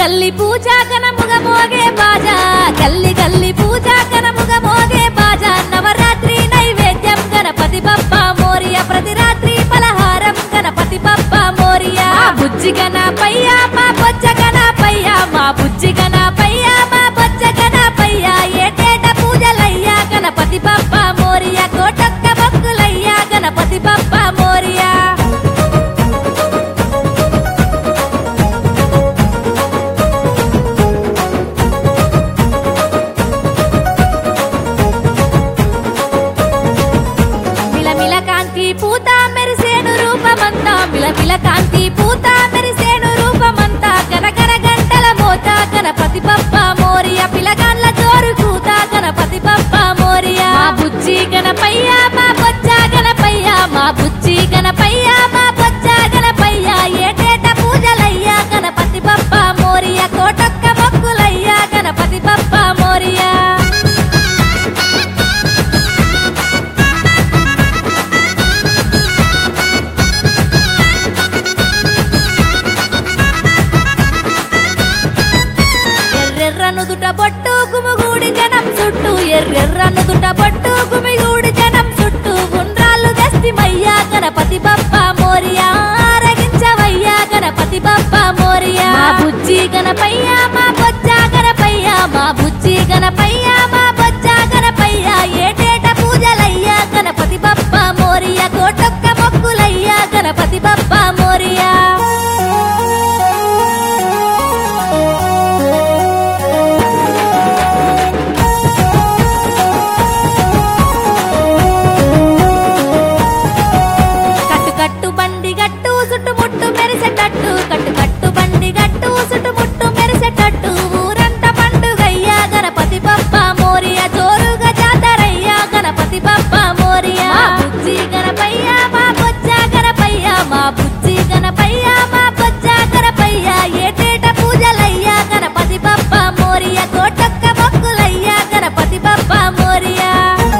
గల్లి పూజా కనముగ మోగే బాజా గల్లి గల్లి పూజా కనముగ మోగే బాజా నవరాత్రి నైవేద్యం గణపతి బప్ప మోరియ ప్రతి రాత్రి పలహారం గణపతి బప్ప మోరియ బుజ్జి గణపయ్య మా బొజ్జ గణపయ్య మా బుజ్జి గణపయ్య మా బొజ్జ గణపయ్య ఏటేట పూజలయ్యా గణపతి బప్ప మోరియ కోటొక్క భక్తులయ్యా గణపతి బప్ప మోరియా మిలమిల కాంతి పూత మెరిసేను రూపమంతా మిలమిల కాంతి పూత మెరిసేను రూపమంతా గనగన గంటల మోత గణపతి బప్ప మోరియ పిలగాళ్ళ జోరు కూత గణపతి బప్ప మోరియ మా బుజ్జి గణపయ్య మా బొజ్జ గణపయ్య మా బుజ్జి గణపయ్య మా బొజ్జ గణపయ్య ఏటేట పూజలయ్యా గణపతి బప్ప మోరియ కోటొక్క మొక్కులయ్యా గణపతి బప్ప మోరియా ఎర్రెర్రనుదుట బొట్టు గుమిగూడి జనం చుట్టూ ఎర్రెర్రనుదుట బొట్టు గుమిగూడి జనం చుట్టూ గుండ్రాలు దస్తిమయ్యా గణపతి బప్ప మోరియా ఆరగించవయ్యా గణపతి బప్ప మోరియా మా బుజ్జి గణపయ్య మా బొజ్జ గణపయ్య మా బుజ్జి గణపయ్య మా బొజ్జ గణపయ్య ఏటేట పూజలయ్యా గణపతి బప్ప మోరియా కోటొక్క మొక్కులయ్యా గణపతి బప్ప మోరియా కట్టు కట్టు బండి గట్టు చుట్టుముట్టు మెరిసేటట్టు కట్టు కట్టు బండి గట్టు చుట్టుముట్టు మెరిసేటట్టు ఊరంతా పండుగయ్యా గణపతి బప్ప మోరియా జోరుగా జాతరయ్యా గణపతి బప్ప మోరియా మా బుజ్జి గణపయ్య మా బొజ్జ గణపయ్య మా బుజ్జి గణపయ్య మా బొజ్జ గణపయ్య ఏటేట పూజలయ్యా గణపతి బప్ప మోరియా కోటొక్క మొక్కులయ్యా గణపతి బప్ప మోరియా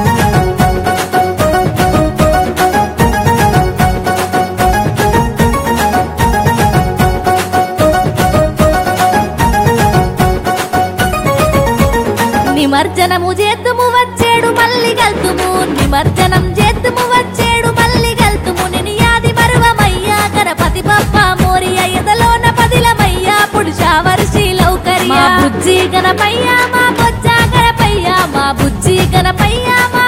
నిమర్జనము చేద్దుము వచ్చేడు మల్లి గల్తుము నిమర్జనం చేద్దుము వచ్చేడు మల్లి గల్తుము నిని యాది మరువమయ్యా గణపతి బప్ప మోరియ ఎదలోన పదిలమయ్యా పురుషా వర్షి లౌకర్య మా బుజ్జి గణపయ్య మా బొజ్జ గణపయ్య మా బుజ్జి గణపయ్య మా